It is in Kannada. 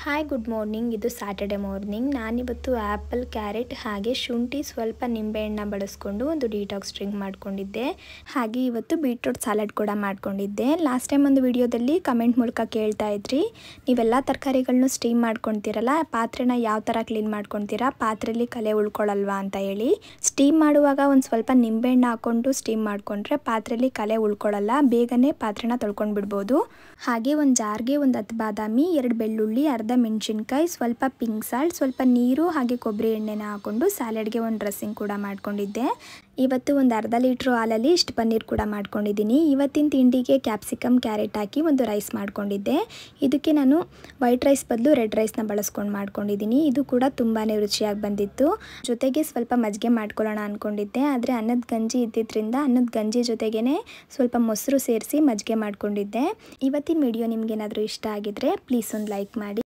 ಹಾಯ್ ಗುಡ್ ಮಾರ್ನಿಂಗ್ ಇದು ಸ್ಯಾಟರ್ಡೆ ಮಾರ್ನಿಂಗ್ ನಾನಿವತ್ತು ಆ್ಯಪಲ್ ಕ್ಯಾರೆಟ್ ಹಾಗೆ ಶುಂಠಿ ಸ್ವಲ್ಪ ನಿಂಬೆಹಣ್ಣ ಬಳಸ್ಕೊಂಡು ಒಂದು ಡಿಟಾಕ್ಸ್ ಡ್ರಿಂಕ್ ಮಾಡ್ಕೊಂಡಿದ್ದೆ ಹಾಗೆ ಇವತ್ತು ಬೀಟ್ರೂಟ್ ಸಾಲಡ್ ಕೂಡ ಮಾಡ್ಕೊಂಡಿದ್ದೆ ಲಾಸ್ಟ್ ಟೈಮ್ ಒಂದು ವಿಡಿಯೋದಲ್ಲಿ ಕಮೆಂಟ್ ಮೂಲಕ ಕೇಳ್ತಾ ಇದ್ರಿ ನೀವೆಲ್ಲ ತರಕಾರಿಗಳನ್ನೂ ಸ್ಟೀಮ್ ಮಾಡ್ಕೊಳ್ತೀರಲ್ಲ ಪಾತ್ರೆನ ಯಾವ ಥರ ಕ್ಲೀನ್ ಮಾಡ್ಕೊಳ್ತೀರಾ ಪಾತ್ರೆಯಲ್ಲಿ ಕಲೆ ಉಳ್ಕೊಳ್ಳಲ್ವಾ ಅಂತ ಹೇಳಿ ಸ್ಟೀಮ್ ಮಾಡುವಾಗ ಒಂದು ಸ್ವಲ್ಪ ನಿಂಬೆಹಣ್ಣು ಹಾಕ್ಕೊಂಡು ಸ್ಟೀಮ್ ಮಾಡಿಕೊಂಡ್ರೆ ಪಾತ್ರೆಯಲ್ಲಿ ಕಲೆ ಉಳ್ಕೊಳ್ಳಲ್ಲ ಬೇಗನೆ ಪಾತ್ರೆನ ತೊಳ್ಕೊಂಡು ಬಿಡ್ಬೋದು ಹಾಗೆ ಒಂದು ಜಾರ್ಗೆ ಒಂದು ಹತ್ತು ಬಾದಾಮಿ ಎರಡು ಬೆಳ್ಳುಳ್ಳಿ ಅರ್ಧ ಮೆಣಸಿನ್ಕಾಯಿ ಸ್ವಲ್ಪ ಪಿಂಕ್ ಸಾಲ್ಟ್ ಸ್ವಲ್ಪ ನೀರು ಹಾಗೆ ಕೊಬ್ಬರಿ ಎಣ್ಣೆನ ಹಾಕ್ಕೊಂಡು ಸ್ಯಾಲೆಡ್ಗೆ ಒಂದು ಡ್ರೆಸ್ಸಿಂಗ್ ಕೂಡ ಮಾಡ್ಕೊಂಡಿದ್ದೆ ಇವತ್ತು ಒಂದು ಅರ್ಧ ಲೀಟ್ರು ಹಾಲಲ್ಲಿ ಇಷ್ಟು ಪನ್ನೀರ್ ಕೂಡ ಮಾಡ್ಕೊಂಡಿದ್ದೀನಿ ಇವತ್ತಿನ ತಿಂಡಿಗೆ ಕ್ಯಾಪ್ಸಿಕಮ್ ಕ್ಯಾರೆಟ್ ಹಾಕಿ ಒಂದು ರೈಸ್ ಮಾಡ್ಕೊಂಡಿದ್ದೆ ಇದಕ್ಕೆ ನಾನು ವೈಟ್ ರೈಸ್ ಬದಲು ರೆಡ್ ರೈಸ್ನ ಬಳಸ್ಕೊಂಡು ಮಾಡ್ಕೊಂಡಿದ್ದೀನಿ ಇದು ಕೂಡ ತುಂಬಾ ರುಚಿಯಾಗಿ ಬಂದಿತ್ತು ಜೊತೆಗೆ ಸ್ವಲ್ಪ ಮಜ್ಜಿಗೆ ಮಾಡ್ಕೊಳ್ಳೋಣ ಅಂದ್ಕೊಂಡಿದ್ದೆ ಆದರೆ ಅನ್ನದ ಗಂಜಿ ಇದ್ದಿದ್ದರಿಂದ ಅನ್ನದ ಗಂಜಿ ಜೊತೆಗೇ ಸ್ವಲ್ಪ ಮೊಸರು ಸೇರಿಸಿ ಮಜ್ಜಿಗೆ ಮಾಡ್ಕೊಂಡಿದ್ದೆ ಇವತ್ತಿನ ವಿಡಿಯೋ ನಿಮ್ಗೇನಾದರೂ ಇಷ್ಟ ಆಗಿದ್ರೆ ಪ್ಲೀಸ್ ಒಂದು ಲೈಕ್ ಮಾಡಿ